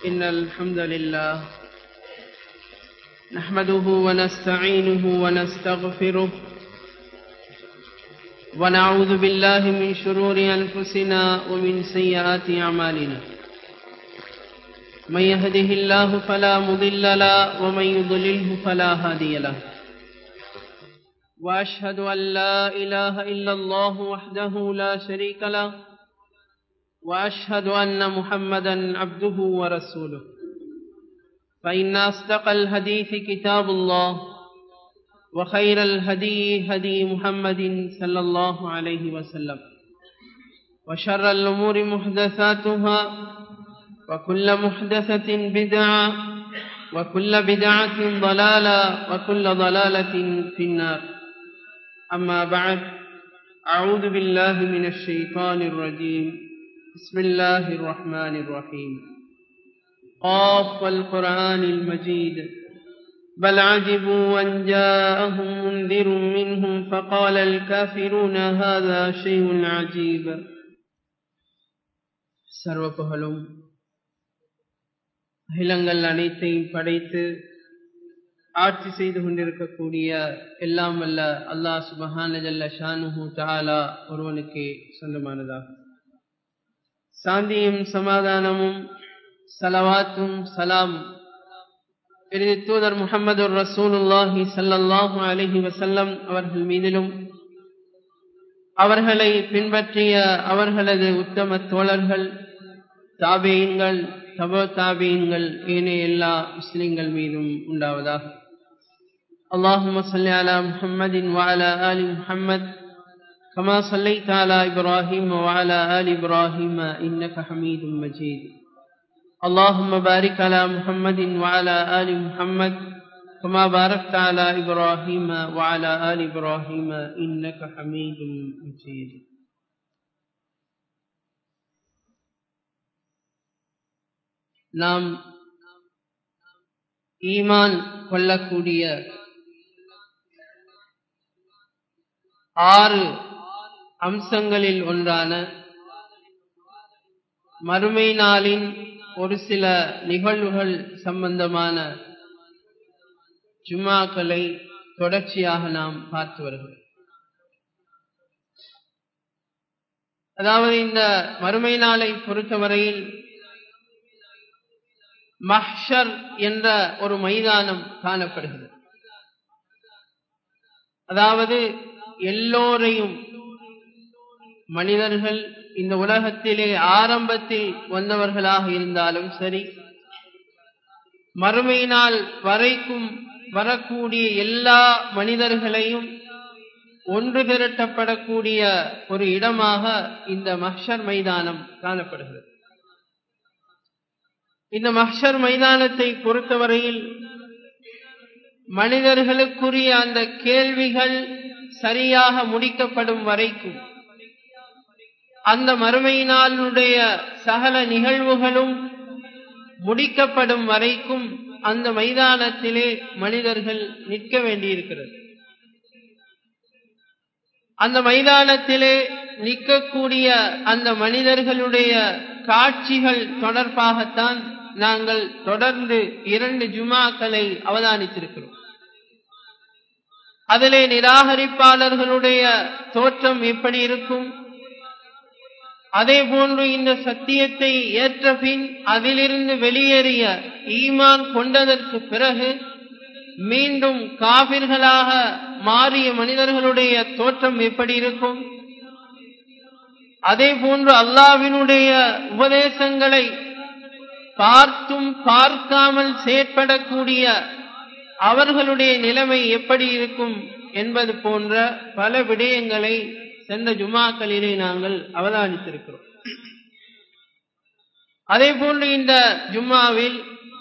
إن الحمد لله نحمده ونستعينه ونستغفره ونعوذ بالله من شرور أنفسنا ومن سيئات أعمالنا من يهده الله فلا مضل له ومن يضلله فلا هادي له وأشهد أن لا إله إلا الله وحده لا شريك له وأشهد أن محمدا عبده ورسوله فإن أصدق الحديث كتاب الله وخير الهدي هدي محمد صلى الله عليه وسلم وشر الأمور محدثاتها وكل محدثة بدعة وكل بدعة ضلالة وكل ضلالة في النار أما بعد أعوذ بالله من الشيطان الرجيم بسم الله الرحمن الرحيم قاف والقرآن المجيد بل عجبوا أن جاءهم منذر منهم فقال الكافرون هذا شيء عجيب சர்வ புகழும் அகிலங்கள் அனைத்தையும் படைத்து ஆட்சி செய்து கொண்டிருக்கக்கூடிய எல்லாம் வல்ல அல்லாஹ் சுபஹான ஜல்ல ஷானுஹு தாலா ஒருவனுக்கு சொந்தமானதாகும் சாந்தியும் சமாதானமும் சலவாத்தும் சலாம் இறுதி தூதர் முகமது ரசூலுல்லாஹி சல்லாஹு அலஹி வசல்லம் அவர்கள் மீதிலும் அவர்களை பின்பற்றிய அவர்களது உத்தம தோழர்கள் தாபியங்கள் தபோ தாபியங்கள் ஏனைய எல்லா முஸ்லிம்கள் மீதும் உண்டாவதாக اللهم صل على محمد وعلى آل محمد كما صليت على إبراهيم وعلى آل إبراهيم إنك حميد مجيد اللهم بارك على محمد وعلى آل محمد كما باركت على إبراهيم وعلى آل إبراهيم إنك حميد مجيد நாம் ஈமான் கொள்ளக்கூடிய ஆறு அம்சங்களில் ஒன்றான மறுமை நாளின் ஒரு சில நிகழ்வுகள் சம்பந்தமான ஜுமாக்களை தொடர்ச்சியாக நாம் பார்த்து வருகிறோம் அதாவது இந்த மறுமை நாளை பொறுத்தவரையில் மஹ்ஷர் என்ற ஒரு மைதானம் காணப்படுகிறது அதாவது எல்லோரையும் மனிதர்கள் இந்த உலகத்திலே ஆரம்பத்தில் வந்தவர்களாக இருந்தாலும் சரி மறுமையினால் வரைக்கும் வரக்கூடிய எல்லா மனிதர்களையும் ஒன்று திரட்டப்படக்கூடிய ஒரு இடமாக இந்த மஹ்ஷர் மைதானம் காணப்படுகிறது இந்த மஹ்ஷர் மைதானத்தை பொறுத்தவரையில் மனிதர்களுக்குரிய அந்த கேள்விகள் சரியாக முடிக்கப்படும் வரைக்கும் அந்த மறுமையினாலுடைய சகல நிகழ்வுகளும் முடிக்கப்படும் வரைக்கும் அந்த மைதானத்திலே மனிதர்கள் நிற்க வேண்டியிருக்கிறது அந்த மைதானத்திலே நிற்கக்கூடிய அந்த மனிதர்களுடைய காட்சிகள் தொடர்பாகத்தான் நாங்கள் தொடர்ந்து இரண்டு ஜுமாக்களை அவதானித்திருக்கிறோம் அதிலே நிராகரிப்பாளர்களுடைய தோற்றம் எப்படி இருக்கும் அதே போன்று இந்த சத்தியத்தை ஏற்ற பின் அதிலிருந்து வெளியேறிய ஈமான் கொண்டதற்கு பிறகு மீண்டும் காபிர்களாக மாறிய மனிதர்களுடைய தோற்றம் எப்படி இருக்கும் அதே போன்று அல்லாவினுடைய உபதேசங்களை பார்த்தும் பார்க்காமல் செயற்படக்கூடிய அவர்களுடைய நிலைமை எப்படி இருக்கும் என்பது போன்ற பல விடயங்களை சென்ற ஜுமாக்களிலே நாங்கள் அவதானித்திருக்கிறோம் அதே போன்று இந்த ஜும்மாவில்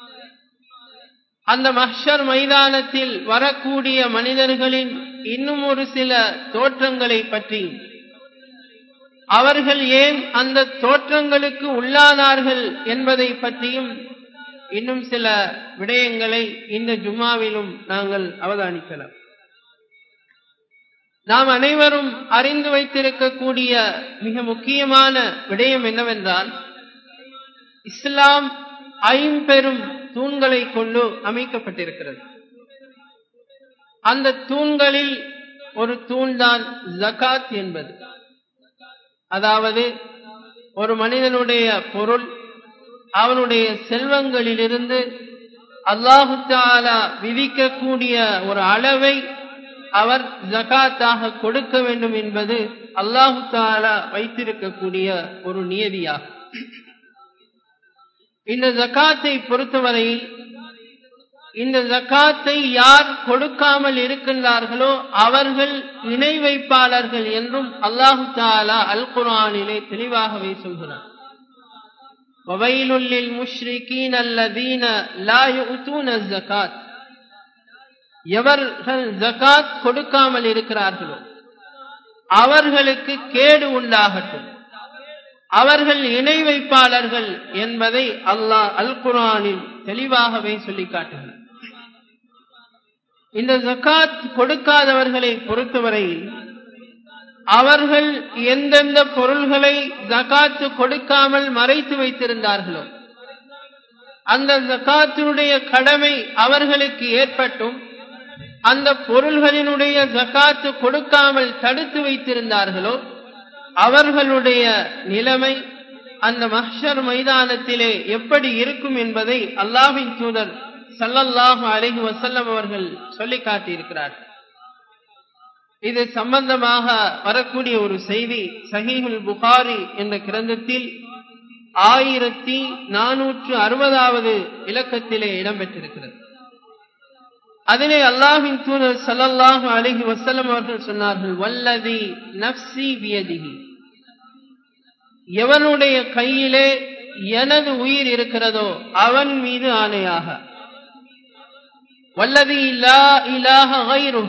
அந்த மஹ்ஷர் மைதானத்தில் வரக்கூடிய மனிதர்களின் இன்னும் ஒரு சில தோற்றங்களை பற்றி அவர்கள் ஏன் அந்த தோற்றங்களுக்கு உள்ளானார்கள் என்பதை பற்றியும் இன்னும் சில விடயங்களை இந்த ஜும்மாவிலும் நாங்கள் அவதானிக்கலாம் நாம் அனைவரும் அறிந்து வைத்திருக்கக்கூடிய மிக முக்கியமான விடயம் என்னவென்றால் இஸ்லாம் ஐம்பெரும் தூண்களை கொண்டு அமைக்கப்பட்டிருக்கிறது அந்த தூண்களில் ஒரு தூண்தான் ஜகாத் என்பது அதாவது ஒரு மனிதனுடைய பொருள் அவனுடைய செல்வங்களிலிருந்து அல்லாஹு தாலா விதிக்கக்கூடிய ஒரு அளவை அவர் ஜகாத்தாக கொடுக்க வேண்டும் என்பது அல்லாஹு தாலா வைத்திருக்கக்கூடிய ஒரு நியதியாகும் இந்த ஜகாத்தை பொறுத்தவரையில் இந்த ஜக்காத்தை யார் கொடுக்காமல் இருக்கின்றார்களோ அவர்கள் இணை வைப்பாளர்கள் என்றும் அல்லாஹு தாலா அல் குரானிலே தெளிவாகவே சொல்கிறார் வவைலுள்ளில் முஷ்ரிகீன் அல்லதீன லா யுத்தூன ஜகாத் எவர்கள் ஜகாத் கொடுக்காமல் இருக்கிறார்களோ அவர்களுக்கு கேடு உண்டாகட்டும் அவர்கள் இணை வைப்பாளர்கள் என்பதை அல்லாஹ் அல் குரானில் தெளிவாகவே சொல்லி காட்டுகிறார் இந்த ஜக்காத் கொடுக்காதவர்களை பொறுத்தவரையில் அவர்கள் எந்தெந்த பொருள்களை ஜக்காத்து கொடுக்காமல் மறைத்து வைத்திருந்தார்களோ அந்த ஜக்காத்தினுடைய கடமை அவர்களுக்கு ஏற்பட்டும் அந்த பொருள்களினுடைய ஜக்காத்து கொடுக்காமல் தடுத்து வைத்திருந்தார்களோ அவர்களுடைய நிலைமை அந்த மஹ்ஷர் மைதானத்திலே எப்படி இருக்கும் என்பதை அல்லாஹின் தூதர் சல்லல்லாஹு அலைஹி வசல்லம் அவர்கள் சொல்லி காட்டியிருக்கிறார் இது சம்பந்தமாக வரக்கூடிய ஒரு செய்தி சஹீஹுல் புகாரி என்ற கிரந்தத்தில் ஆயிரத்தி நானூற்று அறுபதாவது இலக்கத்திலே இடம்பெற்றிருக்கிறது அதிலே அல்லாஹின் தூதர் சல்லல்லாஹு அலைஹி வசல்லம் அவர்கள் சொன்னார்கள் வல்லதி நப்சி வியதிகி எவனுடைய கையிலே எனது உயிர் இருக்கிறதோ அவன் மீது ஆணையாக வல்லதி இல்லா இலாக கைரு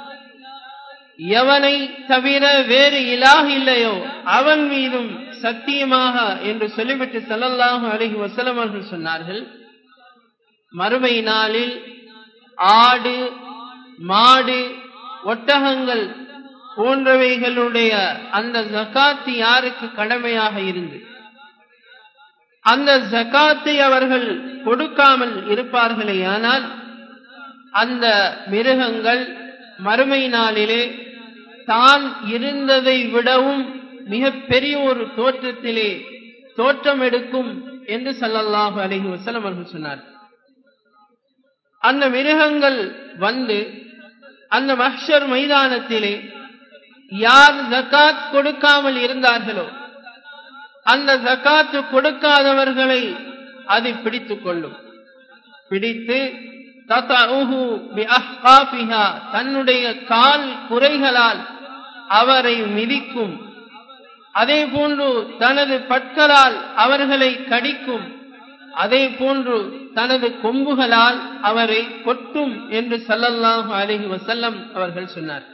எவனை தவிர வேறு இலாக இல்லையோ அவன் மீதும் சத்தியமாக என்று சொல்லிவிட்டு சல்லல்லாஹு அலஹி வசலம் அவர்கள் சொன்னார்கள் மறுமை நாளில் ஆடு மாடு ஒட்டகங்கள் போன்றவைகளுடைய அந்த ஜக்காத்து யாருக்கு கடமையாக இருந்து அந்த ஜக்காத்தை அவர்கள் கொடுக்காமல் இருப்பார்களே ஆனால் அந்த மிருகங்கள் மறுமை நாளிலே தான் இருந்ததை விடவும் மிக பெரிய ஒரு தோற்றத்திலே தோற்றம் எடுக்கும் என்று சல்லல்லாஹு அலஹி வசலம் அவர்கள் சொன்னார் அந்த மிருகங்கள் வந்து அந்த மஹ்ஷர் மைதானத்திலே யார் ஜக்காத் கொடுக்காமல் இருந்தார்களோ அந்த ஜக்காத்து கொடுக்காதவர்களை அது பிடித்துக் கொள்ளும் பிடித்து தன்னுடைய கால் குறைகளால் அவரை மிதிக்கும் அதே போன்று தனது பற்களால் அவர்களை கடிக்கும் அதே போன்று தனது கொம்புகளால் அவரை கொட்டும் என்று சல்லல்லாஹு அலஹி வசல்லம் அவர்கள் சொன்னார்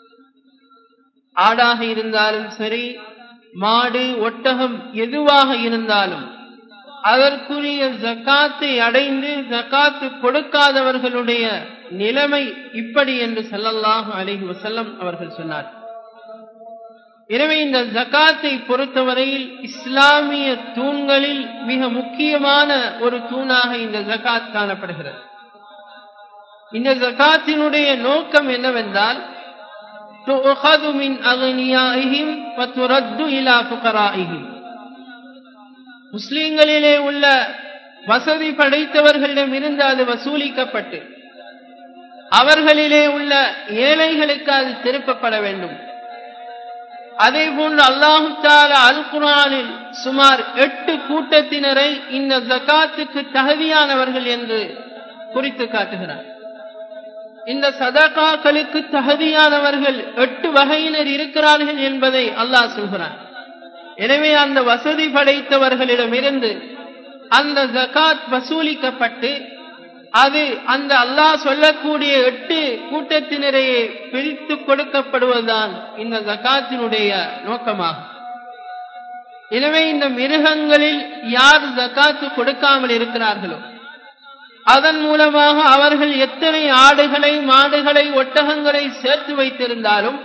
ஆடாக இருந்தாலும் சரி மாடு ஒட்டகம் எதுவாக இருந்தாலும் அதற்குரிய ஜக்காத்தை அடைந்து ஜக்காத்து கொடுக்காதவர்களுடைய நிலைமை இப்படி என்று சல்லல்லாஹு அலஹி வசல்லம் அவர்கள் சொன்னார் எனவே இந்த ஜக்காத்தை பொறுத்தவரையில் இஸ்லாமிய தூண்களில் மிக முக்கியமான ஒரு தூணாக இந்த ஜக்காத் காணப்படுகிறது இந்த ஜக்காத்தினுடைய நோக்கம் என்னவென்றால் تؤخذ من أغنيائهم وترد إلى فقرائهم முஸ்லிம்களிலே உள்ள வசதி படைத்தவர்களிடமிருந்து அது வசூலிக்கப்பட்டு அவர்களிலே உள்ள ஏழைகளுக்கு அது திருப்பப்பட வேண்டும் அதே போன்று அல்லாஹு தாலா அல் குரானில் சுமார் எட்டு கூட்டத்தினரை இந்த ஜக்காத்துக்கு தகுதியானவர்கள் என்று குறித்து காட்டுகிறார் இந்த சதகாக்களுக்கு தகுதியானவர்கள் எட்டு வகையினர் இருக்கிறார்கள் என்பதை அல்லாஹ் சொல்கிறான் எனவே அந்த வசதி படைத்தவர்களிடமிருந்து அந்த ஜகாத் வசூலிக்கப்பட்டு அது அந்த அல்லாஹ் சொல்லக்கூடிய எட்டு கூட்டத்தினரையே பிரித்து கொடுக்கப்படுவதுதான் இந்த ஜக்காத்தினுடைய நோக்கமாகும் எனவே இந்த மிருகங்களில் யார் ஜக்காத்து கொடுக்காமல் இருக்கிறார்களோ அதன் மூலமாக அவர்கள் எத்தனை ஆடுகளை மாடுகளை ஒட்டகங்களை சேர்த்து வைத்திருந்தாலும்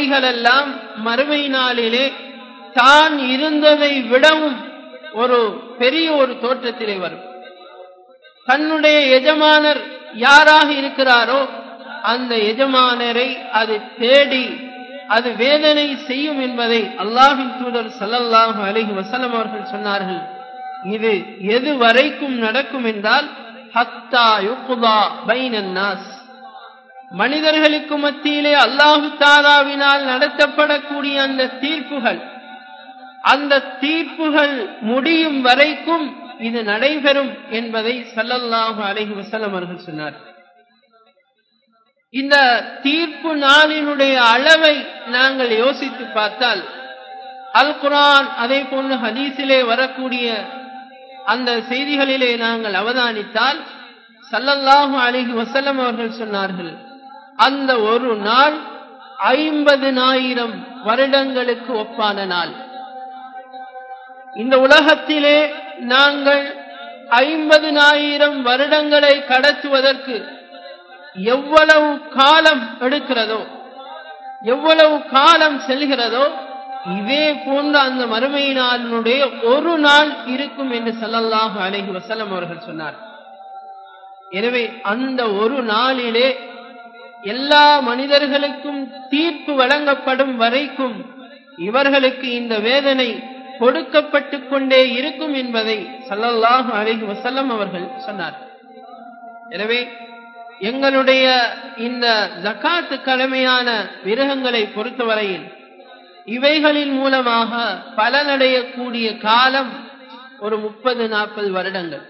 அவைகளெல்லாம் மறுமை நாளிலே தான் இருந்ததை விடவும் ஒரு பெரிய ஒரு தோற்றத்திலே வரும் தன்னுடைய எஜமானர் யாராக இருக்கிறாரோ அந்த எஜமானரை அது தேடி அது வேதனை செய்யும் என்பதை அல்லாஹின் தூதர் சல்லல்லாஹு அலைஹி வசலம் அவர்கள் சொன்னார்கள் இது எது வரைக்கும் நடக்கும் என்றால் ஹத்தா யுக்குதா பைனன்னாஸ் மனிதர்களுக்கு மத்தியிலே அல்லாஹு தாலாவினால் நடத்தப்படக்கூடிய அந்த தீர்ப்புகள் அந்த தீர்ப்புகள் முடியும் வரைக்கும் இது நடைபெறும் என்பதை சல்லல்லாஹு அலைஹி வசலம் அவர்கள் சொன்னார் இந்த தீர்ப்பு நாளினுடைய அளவை நாங்கள் யோசித்து பார்த்தால் அல் குரான் அதே போன்று ஹதீஸிலே வரக்கூடிய அந்த செய்திகளிலே நாங்கள் அவதானித்தால் சல்லல்லாஹு அலிஹி வசல்லம் அவர்கள் சொன்னார்கள் அந்த ஒரு நாள் ஐம்பதினாயிரம் வருடங்களுக்கு ஒப்பான நாள் இந்த உலகத்திலே நாங்கள் ஐம்பதினாயிரம் வருடங்களை கடத்துவதற்கு எவ்வளவு காலம் எடுக்கிறதோ எவ்வளவு காலம் செல்கிறதோ இதே போன்ற அந்த மறுமை நாளினுடைய ஒரு நாள் இருக்கும் என்று சல்லல்லாஹு அலைஹி வசல்லம் அவர்கள் சொன்னார் எனவே அந்த ஒரு நாளிலே எல்லா மனிதர்களுக்கும் தீர்ப்பு வழங்கப்படும் வரைக்கும் இவர்களுக்கு இந்த வேதனை கொடுக்கப்பட்டு கொண்டே இருக்கும் என்பதை சல்லல்லாஹு அலைஹி வசல்லம் அவர்கள் சொன்னார் எனவே எங்களுடைய இந்த ஜக்காத்து கடமையான மிருகங்களை பொறுத்தவரையில் இவைகளின் மூலமாக பலனடையக்கூடிய காலம் ஒரு முப்பது நாற்பது வருடங்கள்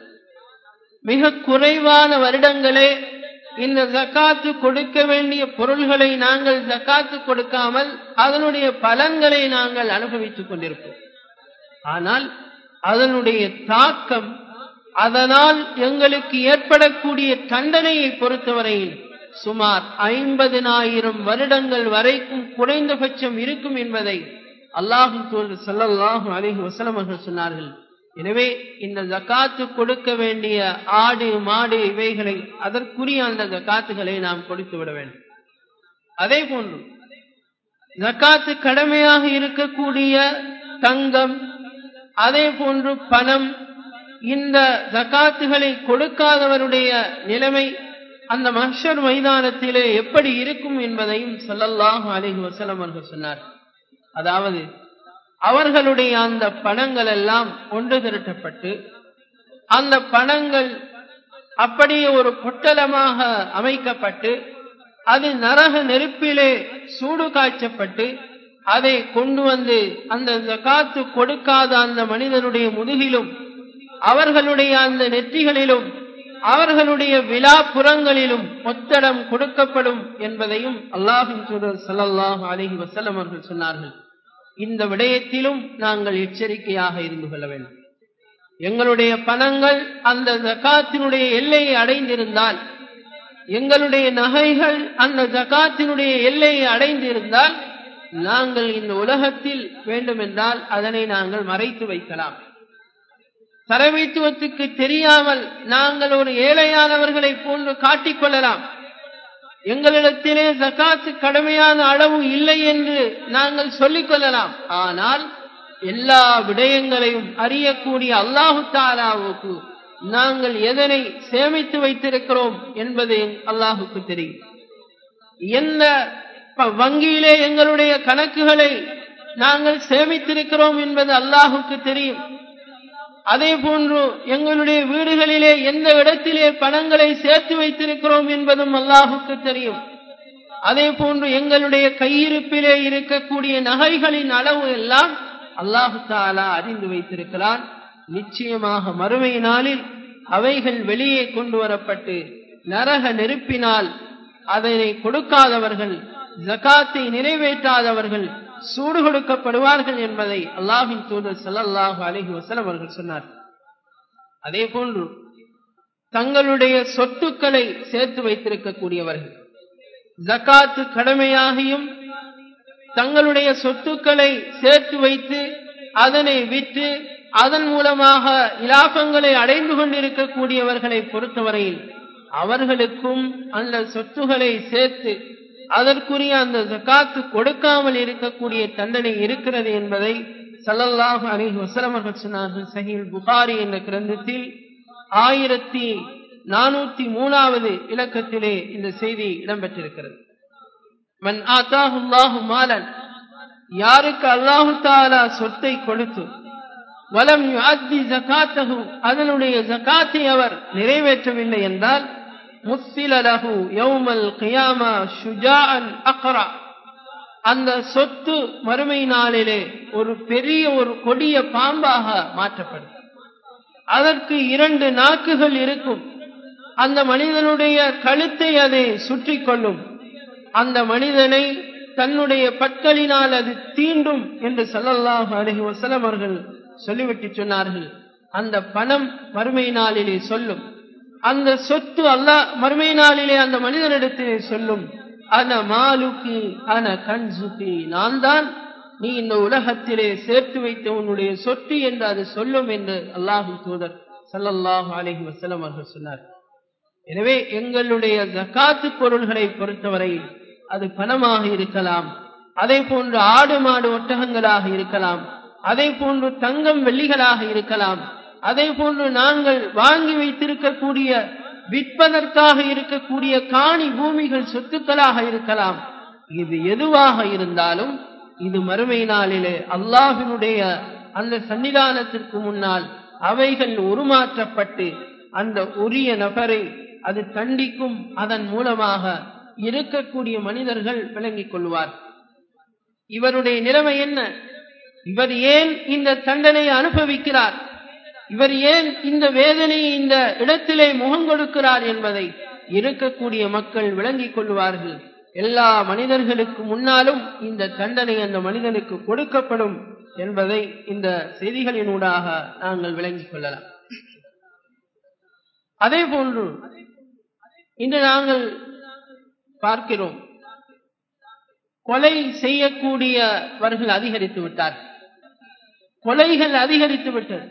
மிக குறைவான வருடங்களே இந்த ஜக்காத்து கொடுக்க வேண்டிய பொருள்களை நாங்கள் ஜக்காத்து கொடுக்காமல் அதனுடைய பலன்களை நாங்கள் அனுபவித்துக் கொண்டிருப்போம் ஆனால் அதனுடைய தாக்கம் அதனால் எங்களுக்கு ஏற்படக்கூடிய தண்டனையை பொறுத்தவரையில் சுமார் ஐம்பதினாயிரம் வருடங்கள் வரைக்கும் குறைந்தபட்சம் இருக்கும் என்பதை அல்லாஹு தூதர் சல்லல்லாஹு அலிஹி வசலம் அவர்கள் சொன்னார்கள் எனவே இந்த ஜக்காத்து கொடுக்க வேண்டிய ஆடு மாடு இவைகளை அதற்குரிய அந்த ஜக்காத்துகளை நாம் கொடுத்து விட வேண்டும் அதே போன்று ஜக்காத்து கடமையாக இருக்கக்கூடிய தங்கம் அதே போன்று பணம் இந்த ஜக்காத்துகளை கொடுக்காதவருடைய நிலைமை அந்த மஹர் மைதானத்திலே எப்படி இருக்கும் என்பதையும் சொல்லல்லாஹு அலிஹி வசலம் அவர்கள் சொன்னார் அதாவது அவர்களுடைய அந்த பணங்கள் எல்லாம் ஒன்று திரட்டப்பட்டு அந்த பணங்கள் அப்படியே ஒரு பொட்டலமாக அமைக்கப்பட்டு அது நரக நெருப்பிலே சூடு காய்ச்சப்பட்டு அதை கொண்டு வந்து அந்த ஜகாத்து கொடுக்காத அந்த மனிதனுடைய முதுகிலும் அவர்களுடைய அந்த நெற்றிகளிலும் அவர்களுடைய விழாப்புறங்களிலும் ஒத்தடம் கொடுக்கப்படும் என்பதையும் அல்லாஹின் சூழல் சல்லாஹூ அலிஹி வசல்லம் அவர்கள் சொன்னார்கள் இந்த விடயத்திலும் நாங்கள் எச்சரிக்கையாக இருந்து கொள்ள வேண்டும் எங்களுடைய பணங்கள் அந்த ஜகாத்தினுடைய எல்லையை அடைந்திருந்தால் எங்களுடைய நகைகள் அந்த ஜகாத்தினுடைய எல்லையை அடைந்திருந்தால் நாங்கள் இந்த உலகத்தில் வேண்டுமென்றால் அதனை நாங்கள் மறைத்து வைக்கலாம் தரவைத்துவத்துக்கு தெரியாமல் நாங்கள் ஒரு ஏழையானவர்களை போன்று காட்டிக்கொள்ளலாம் எங்களிடத்திலே ஜக்காத்து கடமையான அளவு இல்லை என்று நாங்கள் சொல்லிக் கொள்ளலாம் ஆனால் எல்லா விடயங்களையும் அறியக்கூடிய அல்லாஹு தாலாவுக்கு நாங்கள் எதனை சேமித்து வைத்திருக்கிறோம் என்பது அல்லாஹுக்கு தெரியும் எந்த வங்கியிலே எங்களுடைய கணக்குகளை நாங்கள் சேமித்திருக்கிறோம் என்பது அல்லாஹுக்கு தெரியும் அதே போன்று எங்களுடைய வீடுகளிலே எந்த இடத்திலே பணங்களை சேர்த்து வைத்திருக்கிறோம் என்பதும் அல்லாஹுக்கு தெரியும் அதே போன்று எங்களுடைய கையிருப்பிலே இருக்கக்கூடிய நகைகளின் அளவு எல்லாம் அல்லாஹு தாலா அறிந்து வைத்திருக்கிறான் நிச்சயமாக மறுமை நாளில் அவைகள் வெளியே கொண்டு வரப்பட்டு நரக நெருப்பினால் அதனை கொடுக்காதவர்கள் ஜகாத்தை நிறைவேற்றாதவர்கள் சூடு கொடுக்கப்படுவார்கள் என்பதை அல்லாஹின் தூதர் சல்லாஹு அலஹி வசலம் அவர்கள் சொன்னார் அதே போன்று தங்களுடைய சொத்துக்களை சேர்த்து வைத்திருக்கக்கூடியவர்கள் ஜக்காத்து கடமையாகியும் தங்களுடைய சொத்துக்களை சேர்த்து வைத்து அதனை விற்று அதன் மூலமாக இலாபங்களை அடைந்து கொண்டிருக்கக்கூடியவர்களை பொறுத்தவரையில் அவர்களுக்கும் அந்த சொத்துகளை சேர்த்து அதற்குரிய அந்த ஜக்காத்து கொடுக்காமல் இருக்கக்கூடிய தண்டனை இருக்கிறது என்பதை சல்லல்லாஹு அலைஹி வஸல்லம் அவர்கள் சொன்னார்கள் சஹீல் புகாரி என்ற கிரந்தத்தில் ஆயிரத்தி நானூத்தி மூணாவது இலக்கத்திலே இந்த செய்தி இடம்பெற்றிருக்கிறது மன் ஆத்தாஹுல்லாஹு மாலன் யாருக்கு அல்லாஹு தாலா சொத்தை கொடுத்து வலம் யுஅத்தி ஜகாத்தஹு அதனுடைய ஜகாத்தை அவர் நிறைவேற்றவில்லை என்றால் முஸ்ஸில லஹு யௌமல் கியாமா ஷுஜாஅன் அக்ரா அந்த சொத்து மறுமை நாளிலே ஒரு பெரிய ஒரு கொடிய பாம்பாக மாற்றப்படும் அதற்கு இரண்டு நாக்குகள் இருக்கும் அந்த மனிதனுடைய கழுத்தை அதை சுற்றி கொள்ளும் அந்த மனிதனை தன்னுடைய பற்களினால் அது தீண்டும் என்று சொல்லல்லாஹு அலஹி வசலம் அவர்கள் சொல்லிவிட்டு சொன்னார்கள் அந்த பணம் மறுமை நாளிலே சொல்லும் அந்த சொத்து அல்லாஹ் மறுமை நாளிலே அந்த மனிதனிடத்திலே சொல்லும் அன மாலுக்கு அன கண்சுக்கு நான் தான் நீ இந்த உலகத்திலே சேர்த்து வைத்த உன்னுடைய சொத்து என்று அது சொல்லும் என்று அல்லாஹு தூதர் சல்லல்லாஹு அலஹி வசலம் அவர்கள் சொன்னார் எனவே எங்களுடைய ஜக்காத்து பொருள்களை பொறுத்தவரையில் அது பணமாக இருக்கலாம் அதே போன்று ஆடு மாடு ஒட்டகங்களாக இருக்கலாம் அதே போன்று தங்கம் வெள்ளிகளாக இருக்கலாம் அதே போன்று நாங்கள் வாங்கி வைத்திருக்கக்கூடிய விற்பதற்காக இருக்கக்கூடிய காணி பூமிகள் சொத்துக்களாக இருக்கலாம் இது எதுவாக இருந்தாலும் இது மறுமை நாளிலே அல்லாஹினுடைய அந்த சன்னிதானத்திற்கு முன்னால் அவைகள் உருமாற்றப்பட்டு அந்த உரிய நபரை அது தண்டிக்கும் அதன் மூலமாக இருக்கக்கூடிய மனிதர்கள் விளங்கிக் கொள்வார் இவருடைய நிலைமை என்ன இவர் ஏன் இந்த தண்டனையை அனுபவிக்கிறார் இவர் ஏன் இந்த வேதனையை இந்த இடத்திலே முகம் கொடுக்கிறார் என்பதை இருக்கக்கூடிய மக்கள் விளங்கிக் கொள்வார்கள் எல்லா மனிதர்களுக்கு முன்னாலும் இந்த தண்டனை அந்த மனிதனுக்கு கொடுக்கப்படும் என்பதை இந்த செய்திகளினூடாக நாங்கள் விளங்கிக் கொள்ளலாம் அதே போன்று இன்று நாங்கள் பார்க்கிறோம் கொலை செய்யக்கூடியவர்கள் அதிகரித்து விட்டார் கொலைகள் அதிகரித்து விட்டது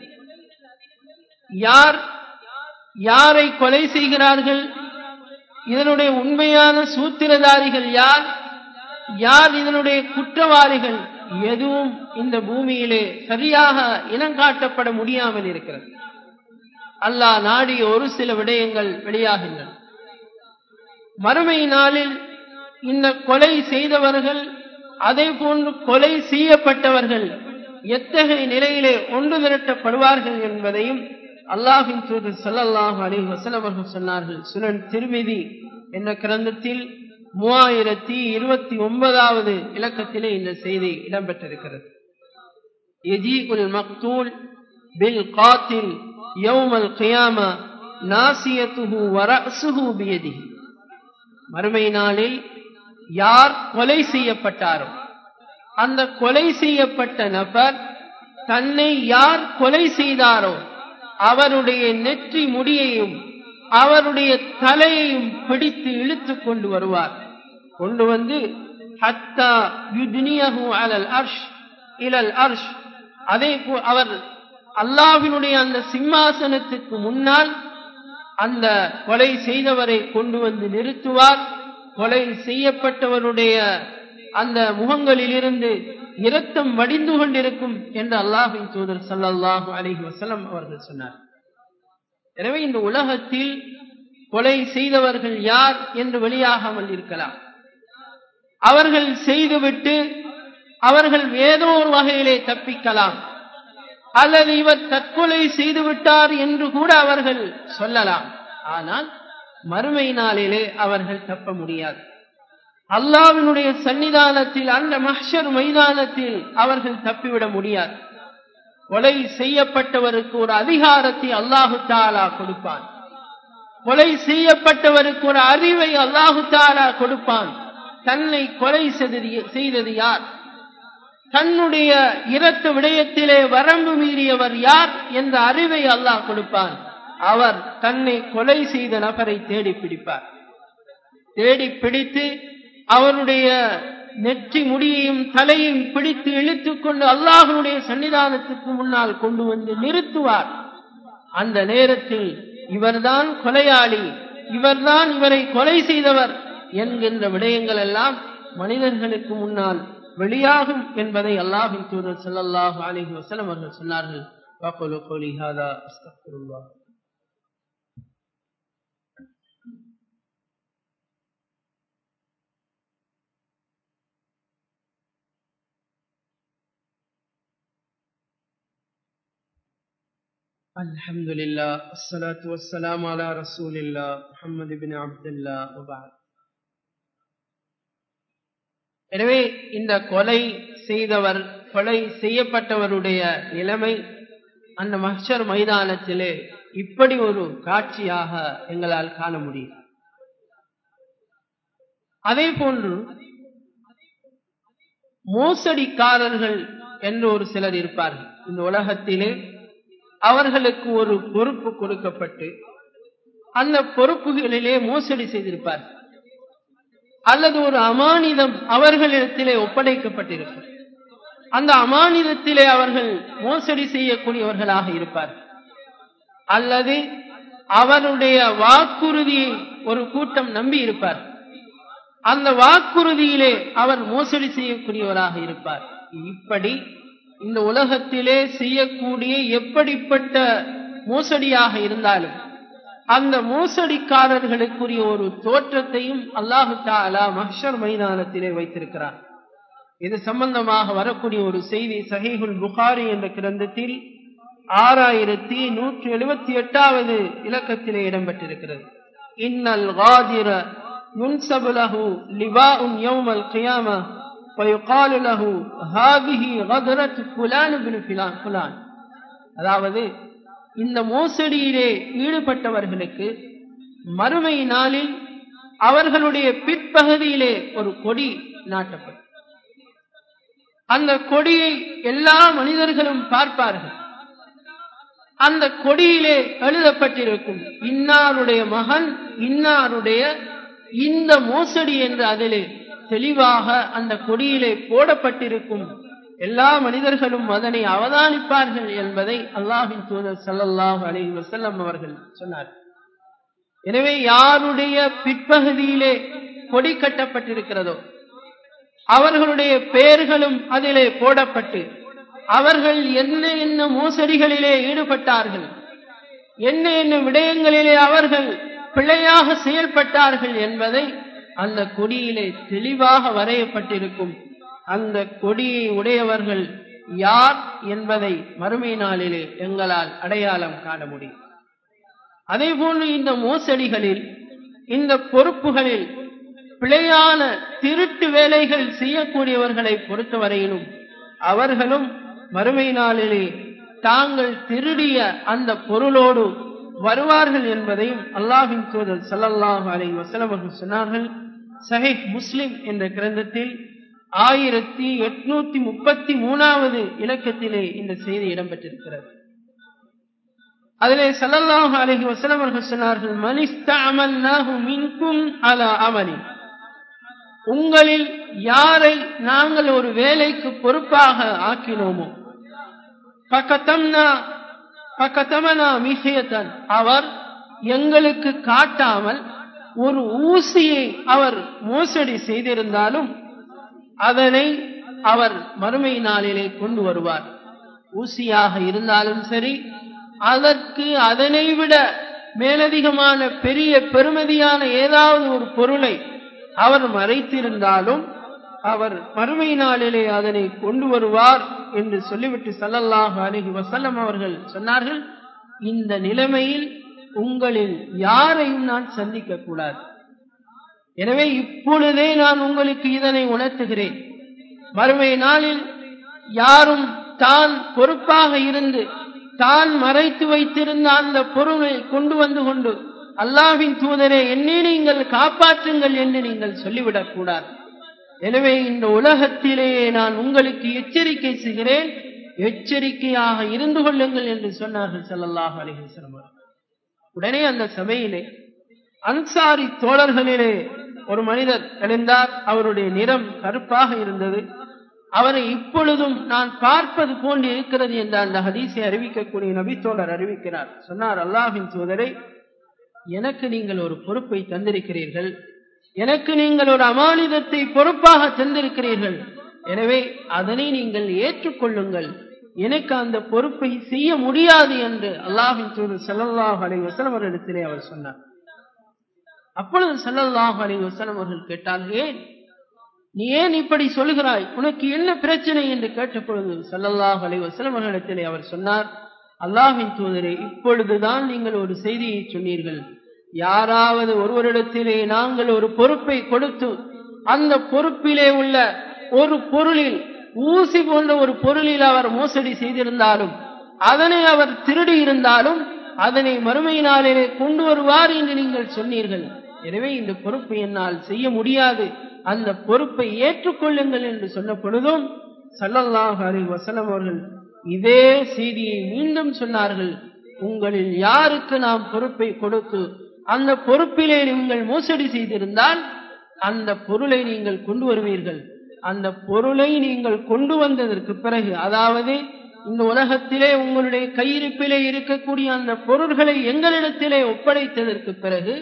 யார் யாரை கொலை செய்கிறார்கள் இதனுடைய உண்மையான சூத்திரதாரிகள் யார் யார் இதனுடைய குற்றவாளிகள் எதுவும் இந்த பூமியிலே சரியாக இனங்காட்டப்பட முடியாமல் இருக்கிறது அல்லாஹ் நாடிய ஒரு சில விடயங்கள் வெளியாகின்றன மறுமை நாளில் இந்த கொலை செய்தவர்கள் அதே போன்று கொலை செய்யப்பட்டவர்கள் எத்தகைய நிலையிலே ஒன்று திரட்டப்படுவார்கள் என்பதையும் அல்லாஹின் தூதர் சல்லல்லாஹு அலைஹி வஸல்லம் அவர்கள் சொன்னார்கள் சுனன் திருமிதி என்ற கிரந்தத்தில் மூவாயிரத்தி இருபத்தி ஒன்பதாவது இலக்கத்திலே இந்த செய்தி இடம்பெற்றிருக்கிறது எஜீகுல் மக்தூல் பில் காத்தில் யௌமல் கியாமா நாசியத்துஹு வரசுஹு பியதிஹி மறுமை நாளில் யார் கொலை செய்யப்பட்டாரோ அந்த கொலை செய்யப்பட்ட நபர் தன்னை யார் கொலை செய்தாரோ அவருடைய நெற்றி முடியையும் அவருடைய தலையையும் பிடித்து இழுத்து கொண்டு வருவார் கொண்டு வந்து ஹத்தா யுத்னியஹு அலல் அர்ஷ் இலல் அர்ஷ் அதே அவர் அல்லாஹ்வினுடைய அந்த சிம்மாசனத்துக்கு முன்னால் அந்த கொலை செய்தவரை கொண்டு வந்து நிறுத்துவார் கொலை செய்யப்பட்டவருடைய அந்த முகங்களிலிருந்து இரத்தம் வடிந்து கொண்டிருக்கும் என்று அல்லாஹின் தூதர் சல்லாஹு அலிஹி வசலம் அவர்கள் சொன்னார் எனவே இந்த உலகத்தில் கொலை செய்தவர்கள் யார் என்று வெளியாகாமல் இருக்கலாம் அவர்கள் செய்துவிட்டு அவர்கள் ஏதோ ஒரு வகையிலே தப்பிக்கலாம் அல்லது இவர் தற்கொலை செய்து விட்டார் என்று கூட அவர்கள் சொல்லலாம் ஆனால் மறுமை நாளிலே அவர்கள் தப்ப முடியாது அல்லாவினுடைய சன்னிதானத்தில் அந்த மஹ்ஷர் மைதானத்தில் அவர்கள் தப்பிவிட முடியாது கொலை செய்யப்பட்டவருக்கு ஒரு அதிகாரத்தை அல்லாஹு தாலா கொடுப்பான் கொலை செய்யப்பட்டவருக்கு ஒரு அறிவை அல்லாஹு தாலா கொடுப்பான் தன்னை கொலை செய்தது யார் தன்னுடைய இரத்த விடயத்திலே வரம்பு மீறியவர் யார் என்ற அறிவை அல்லாஹ் கொடுப்பான் அவர் தன்னை கொலை செய்த நபரை தேடி பிடிப்பார் தேடி பிடித்து அவருடைய நெற்றி முடியையும் தலையையும் பிடித்து இழுத்துக் கொண்டு அல்லாஹனுடைய சன்னிதானத்துக்கு முன்னால் கொண்டு வந்து நிறுத்துவார் அந்த நேரத்தில் இவர்தான் கொலையாளி இவர்தான் இவரை கொலை செய்தவர் என்கின்ற விடயங்கள் எல்லாம் மனிதர்களுக்கு முன்னால் வெளியாகும் என்பதை அல்லாஹின் தூதர் ஸல்லல்லாஹு அலைஹி வஸல்லம் அவர்கள் சொன்னார்கள் வaqulu qawli hadha astaghfirullah الحمد لله والصلاة والسلام على رسول الله محمد بن عبد الله وبعد எனவே இந்த கொலை செய்தவர் கொலை செய்யப்பட்டவருடைய நிலைமை அந்த மஹ்ஷர் மைதானத்திலே இப்படி ஒரு காட்சியாக எங்களால் காண முடியும் அதே போன்று மோசடிக்காரர்கள் என்று ஒரு சிலர் இருப்பார்கள் இந்த உலகத்திலே அவர்களுக்கு ஒரு பொறுப்பு கொடுக்கப்பட்டு அந்த பொறுப்புகளிலே மோசடி செய்திருப்பார்கள் அல்லது ஒரு அமானிதம் அவர்களிடத்திலே ஒப்படைக்கப்பட்டிருக்கும் அந்த அமானிதத்திலே அவர்கள் மோசடி செய்யக்கூடியவர்களாக இருப்பார்கள் அல்லது அவருடைய வாக்குறுதியை ஒரு கூட்டம் நம்பி இருப்பார் அந்த வாக்குறுதியிலே அவர் மோசடி செய்யக்கூடியவராக இருப்பார் இப்படி இந்த உலகத்திலே செய்யக்கூடிய எப்படிப்பட்ட மோசடியாக இருந்தாலும் அந்த மோசடிக்காரர்களுக்குரிய ஒரு தோற்றத்தையும் அல்லாஹு தாலா மஹ்ஷர் மைதானத்திலே வைத்திருக்கிறார் இது சம்பந்தமாக வரக்கூடிய ஒரு செய்தி சஹீஹுல் புகாரி என்ற கிரந்தத்தில் ஆறாயிரத்தி நூற்றி எழுபத்தி எட்டாவது இலக்கத்திலே இடம்பெற்றிருக்கிறது இன்னல் காதிர யுன்சபுலஹு லிவாஉன் யௌமல் கியாமா فيقال له هذه غدرة فلان بن فلان فلان அதாவது இந்த மோசடியிலே ஈடுபட்டவர்களுக்கு மறுமை நாளில் அவர்களுடைய பிற்பகுதியிலே ஒரு கொடி நாட்டப்படும் அந்த கொடியை எல்லா மனிதர்களும் பார்ப்பார்கள் அந்த கொடியிலே எழுதப்பட்டிருக்கும் இன்னாருடைய மகன் இன்னாருடைய இந்த மோசடி என்று அதிலே தெளிவாக அந்த கொடியிலே போடப்பட்டிருக்கும் எல்லா மனிதர்களும் அதனை அவதானிப்பார்கள் என்பதை அல்லாஹின் தூதர் சல்லல்லாஹு அலி வசல்லம் அவர்கள் சொன்னார் எனவே யாருடைய பிற்பகுதியிலே கொடி கட்டப்பட்டிருக்கிறதோ அவர்களுடைய பெயர்களும் அதிலே போடப்பட்டு அவர்கள் என்ன என்ன மோசடிகளிலே ஈடுபட்டார்கள் என்ன என்ன விடயங்களிலே அவர்கள் பிழையாக செயல்பட்டார்கள் என்பதை அந்த கொடியிலே தெளிவாக வரையப்பட்டிருக்கும் அந்த கொடியை உடையவர்கள் யார் என்பதை மறுமை நாளிலே எங்களால் அடையாளம் காண முடியும் அதே போன்று இந்த மோசடிகளில் இந்த பொறுப்புகளில் பிழையான திருட்டு வேலைகள் செய்யக்கூடியவர்களை பொறுத்தவரையிலும் அவர்களும் மறுமை நாளிலே தாங்கள் திருடிய அந்த பொருளோடு வருவார்கள் என்பதையும் அல்லாஹின் தூதர் சல்லல்லாஹு அலை வசலம் அவர்கள் சொன்னார்கள் சஹிஹ் முஸ்லிம் என்ற கிரந்தத்தில் ஆயிரத்தி எட்நூத்தி முப்பத்தி மூணாவது இலக்கத்திலே இந்த செய்தி இடம்பெற்றிருக்கிறது அதிலே சல்லல்லாஹு அலைஹி வஸல்லம் அவர்கள் சொன்னார்கள் மனிஸ்தஅமல்னாஹு மின்கும் அலா அமலி உங்களில் யாரை நாங்கள் ஒரு வேலைக்கு பொறுப்பாக ஆக்கினோமோ பக்கத்தம்னா பக்கத்தமனா மிகையத்தன் அவர் எங்களுக்கு காட்டாமல் ஒரு ஊசியை அவர் மோசடி செய்திருந்தாலும் அதனை அவர் மறுமை நாளிலே கொண்டு வருவார் ஊசியாக இருந்தாலும் சரி அதற்கு அதனை விட மேலதிகமான பெரிய பெருமதியான ஏதாவது ஒரு பொருளை அவர் மறைத்திருந்தாலும் அவர் மறுமை நாளிலே அதனை கொண்டு வருவார் என்று சொல்லிவிட்டு சல்லல்லாஹு அலஹி வசல்லம் அவர்கள் சொன்னார்கள் இந்த நிலைமையில் உங்களில் யாரையும் நான் சந்திக்க கூடாது எனவே இப்பொழுதே நான் உங்களுக்கு இதனை உணர்த்துகிறேன் மறுமை நாளில் யாரும் தான் பொறுப்பாக இருந்து தான் மறைத்து வைத்திருந்த அந்த பொருளை கொண்டு வந்து கொண்டு அல்லாவின் தூதரே என்னை நீங்கள் காப்பாற்றுங்கள் என்று நீங்கள் சொல்லிவிடக் கூடாது எனவே இந்த உலகத்திலேயே நான் உங்களுக்கு எச்சரிக்கை செய்கிறேன் எச்சரிக்கையாக இருந்து கொள்ளுங்கள் என்று சொன்னார்கள் சல்லல்லாஹ் அலிஹசலம் உடனே அந்த சபையிலே அன்சாரி தோழர்களிலே ஒரு மனிதர் எழுந்தார் அவருடைய நிறம் கருப்பாக இருந்தது அவரை இப்பொழுதும் நான் பார்ப்பது போன்று இருக்கிறது என்ற அந்த ஹதீஸை அறிவிக்கக்கூடிய நபித்தோழர் அறிவிக்கிறார் சொன்னார் அல்லாஹின் தூதரை எனக்கு நீங்கள் ஒரு பொறுப்பை தந்திருக்கிறீர்கள் எனக்கு நீங்கள் ஒரு அமானிதத்தை பொறுப்பாக தந்திருக்கிறீர்கள் எனவே அதனை நீங்கள் ஏற்றுக்கொள்ளுங்கள் எனக்கு அந்த பொறுப்பை செய்ய முடியாது என்று அல்லாஹின் தூதர் ஸல்லல்லாஹு அலைஹி வஸல்லம் அவரிடத்திலே அவர் சொன்னார் அப்பொழுது ஸல்லல்லாஹு அலைஹி வஸல்லம் அவர்கள் கேட்டார்கள் ஏன் நீ ஏன் இப்படி சொல்கிறாய் உனக்கு என்ன பிரச்சனை என்று கேட்ட பொழுது ஸல்லல்லாஹு அலைஹி வஸல்லம் அவர்களிடத்திலே அவர் சொன்னார் அல்லாஹ்வின் தூதரே இப்பொழுதுதான் நீங்கள் ஒரு செய்தியை சொன்னீர்கள் யாராவது ஒருவரிடத்திலே நாங்கள் ஒரு பொறுப்பை கொடுத்து அந்த பொறுப்பிலே உள்ள ஒரு பொருளில் ஊசி போன்ற ஒரு பொருளில் அவர் மோசடி செய்திருந்தாலும் அதனை அவர் திருடி இருந்தாலும் அதனை மறுமை நாளிலே கொண்டு வருவார் என்று நீங்கள் சொன்னீர்கள் எனவே இந்த பொறுப்பை என்னால் செய்ய முடியாது அந்த பொறுப்பை ஏற்றுக்கொள்ளுங்கள் என்று சொன்ன பொழுதும் சல்லல்லாஹு அலைஹி வஸல்லம் அவர்கள் இதே செய்தியை மீண்டும் சொன்னார்கள் உங்களில் யாருக்கு நாம் பொறுப்பை கொடுத்து அந்த பொறுப்பிலே நீங்கள் மோசடி செய்திருந்தால் அந்த பொருளை நீங்கள் கொண்டு வருவீர்கள் அந்த பொருளை நீங்கள் கொண்டு வந்ததற்கு பிறகு அதாவது இந்த உலகத்திலே உங்களுடைய கையிருப்பிலே இருக்கக்கூடிய அந்த பொருள்களை எங்களிடத்திலே ஒப்படைத்ததற்கு பிறகு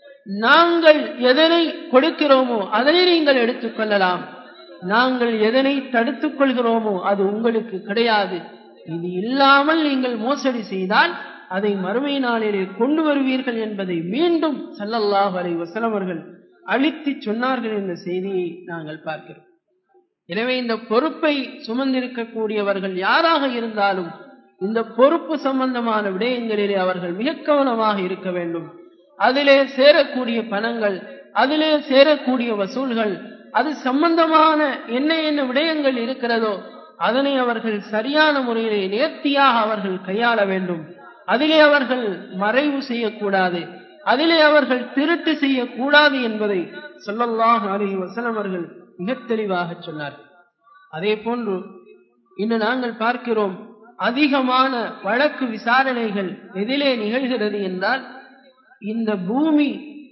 நாங்கள் எதனை கொடுக்கிறோமோ அதனை நீங்கள் எடுத்துக்கொள்ளலாம் நாங்கள் எதனை தடுத்துக் கொள்கிறோமோ அது உங்களுக்கு கிடையாது இது இல்லாமல் நீங்கள் மோசடி செய்தால் அதை மறுமை நாளிலே கொண்டு வருவீர்கள் என்பதை மீண்டும் சல்லல்லாஹு அலைஹி வஸல்லம் அவர்கள் அழித்து சொன்னார்கள் என்ற செய்தியை நாங்கள் பார்க்கிறோம் எனவே இந்த பொறுப்பை சுமந்திருக்கக்கூடியவர்கள் யாராக இருந்தாலும் இந்த பொறுப்பு சம்பந்தமான விடயங்களிலே அவர்கள் மிக கவனமாக இருக்க வேண்டும் அதிலே சேரக்கூடிய பணங்கள் அதிலே சேரக்கூடிய வசூல்கள் அது சம்பந்தமான என்ன என்ன விடயங்கள் இருக்கிறதோ அதனை அவர்கள் சரியான முறையிலே நேர்த்தியாக அவர்கள் கையாள வேண்டும் அதிலே அவர்கள் மறைவு செய்யக்கூடாது அதிலே அவர்கள் திருட்டு செய்யக்கூடாது என்பதை சொல்லல்லாஹு அலைஹி வஸல்லம் அவர்கள் மிக தெளிவாக சொன்னார்கள் அதே போன்று இன்று நாங்கள் பார்க்கிறோம் அதிகமான வழக்கு விசாரணைகள் எதிலே நிகழ்கிறது என்றால் இந்த பூமி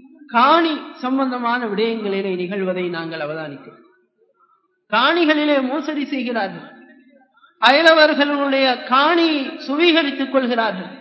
காணி சம்பந்தமான விடயங்களிலே நிகழ்வதை நாங்கள் அவதானிக்கிறோம் காணிகளிலே மோசடி செய்கிறார்கள் அயலவர்களுடைய காணியை சுவீகரித்துக் கொள்கிறார்கள்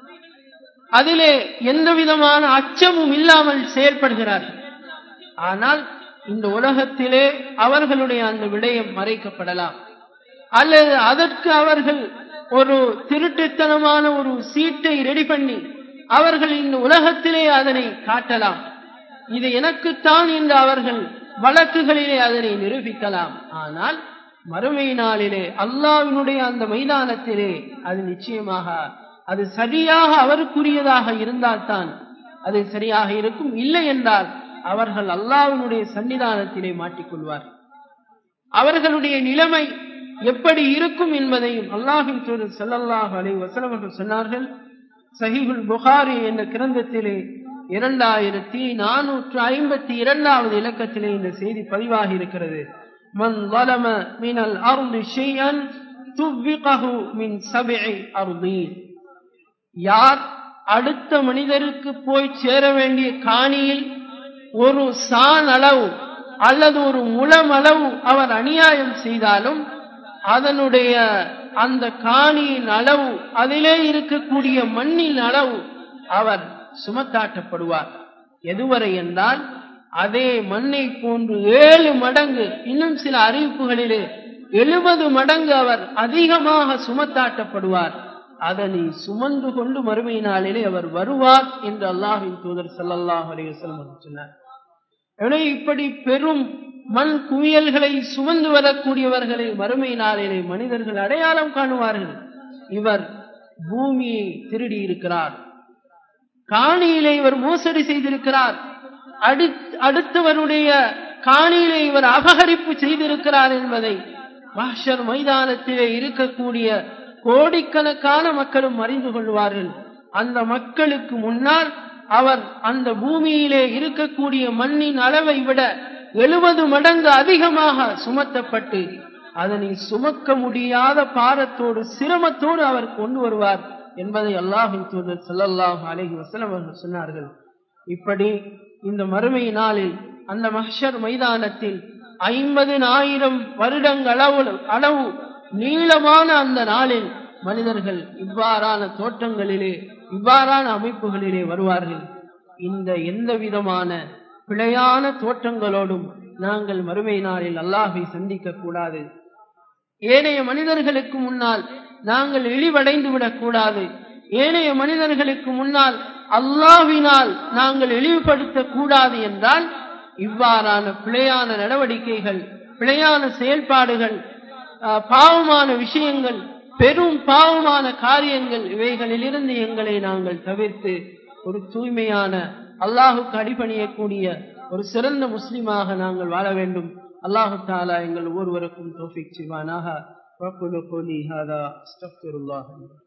அதிலே எந்த விதமான அச்சமும் இல்லாமல் செயல்படுகிறார்கள் ஆனால் இந்த உலகத்திலே அவர்களுடைய அந்த விடயம் மறைக்கப்படலாம் அல்லது அதற்கு அவர்கள் ஒரு திருட்டுத்தனமான ஒரு சீட்டை ரெடி பண்ணி அவர்கள் இந்த உலகத்திலே அதனை காட்டலாம் இது எனக்குத்தான் என்று அவர்கள் வழக்குகளிலே அதனை நிரூபிக்கலாம் ஆனால் மறுமை நாளிலே அல்லாவினுடைய அந்த மைதானத்திலே அது நிச்சயமாக அது சரியாக அவருக்குரியதாக இருந்தால்தான் அது சரியாக இருக்கும் இல்லை என்றால் அவர்கள் அல்லாவினுடைய சன்னிதானத்திலே மாட்டிக்கொள்வார் அவர்களுடைய நிலைமை எப்படி இருக்கும் என்பதையும் அல்லாஹின் தூதர் ஸல்லல்லாஹு அலைஹி வஸல்லம் அவர்கள் சொன்னார்கள் சஹீஹுல் புகாரி என்ற கிரந்தத்திலே இரண்டாயிரத்தி நானூற்று ஐம்பத்தி இரண்டாவது இலக்கத்திலே இந்த செய்தி பதிவாகி இருக்கிறது மன் ظلم من الأرض شيئا طبقه من سبع أرضين யார் அடுத்த மனிதருக்கு போய் சேர வேண்டிய காணியில் ஒரு சான் அளவு அல்லது ஒரு முழம் அளவு அவர் அநியாயம் செய்தாலும் அதனுடைய அந்த காணியின் அளவு அதிலே இருக்கக்கூடிய மண்ணின் அளவு அவர் சுமத்தாட்டப்படுவார் எதுவரை என்றால் அதே மண்ணை போன்று ஏழு மடங்கு இன்னும் சில அறிவிப்புகளிலே எழுபது மடங்கு அவர் அதிகமாக சுமத்தாட்டப்படுவார் அதனை சுமந்து கொண்டு மறுமை நாளிலே அவர் வருவார் என்று அல்லாஹின் தூதர் ஸல்லல்லாஹு அலைஹி வஸல்லம் சொன்னார் எனவே இப்படி பெரும் மண் குவியல்களை சுமந்து வரக்கூடியவர்களை மறுமை நாளிலே மனிதர்கள் அடையாளம் காணுவார்கள் இவர் பூமியை திருடி இருக்கிறார் காணியிலே இவர் மோசடி செய்திருக்கிறார் அடுத்தவருடைய காணியிலே இவர் அபகரிப்பு செய்திருக்கிறார் என்பதை மாஷர் மைதானத்திலே இருக்கக்கூடிய கோடிக்கணக்கான மக்களும் அறிந்து கொள்வார்கள் அந்த மக்களுக்கு முன்னால் அவர் அந்த பூமியிலே இருக்கக்கூடிய மண்ணின் அளவை விட எழுபது மடங்கு அதிகமாக சுமத்தப்பட்டு அதனை சுமக்க முடியாத பாரத்தோடு சிரமத்தோடு அவர் கொண்டு வருவார் என்பதை அல்லாஹின் தூதர் ஸல்லல்லாஹு அலைஹி வஸல்லம் அவர்கள் சொன்னார்கள் இப்படி இந்த மறுமை நாளில் அந்த மஹ்ஷர் மைதானத்தில் ஐம்பதினாயிரம் வருடங்கள் அளவு அளவு நீளமான அந்த நாளில் மனிதர்கள் இவ்வாறான தோட்டங்களிலே இவ்வாறான அமைப்புகளிலே வருவார்கள் இந்த எந்த விதமான பிழையான தோற்றங்களோடும் நாங்கள் மறுமை நாளில் அல்லாஹை சந்திக்க கூடாது ஏனைய மனிதர்களுக்கு முன்னால் நாங்கள் இழிவடைந்து விடக்கூடாது ஏனைய மனிதர்களுக்கு முன்னால் அல்லாவினால் நாங்கள் இழிவுபடுத்தக் கூடாது என்றால் இவ்வாறான பிழையான நடவடிக்கைகள் பிழையான செயல்பாடுகள் பாவமான விஷயங்கள் பெரும் பாவமான காரியங்கள் இவைகளிலிருந்து எங்களை நாங்கள் தவிர்த்து ஒரு தூய்மையான அல்லாஹுக்கு அடிபணியக்கூடிய ஒரு சிறந்த முஸ்லிமாக நாங்கள் வாழ வேண்டும் அல்லாஹு தாலா எங்கள் ஒவ்வொருவருக்கும் தோஃபிக் செய்வானாக وقل قولي هذا استغفر الله لي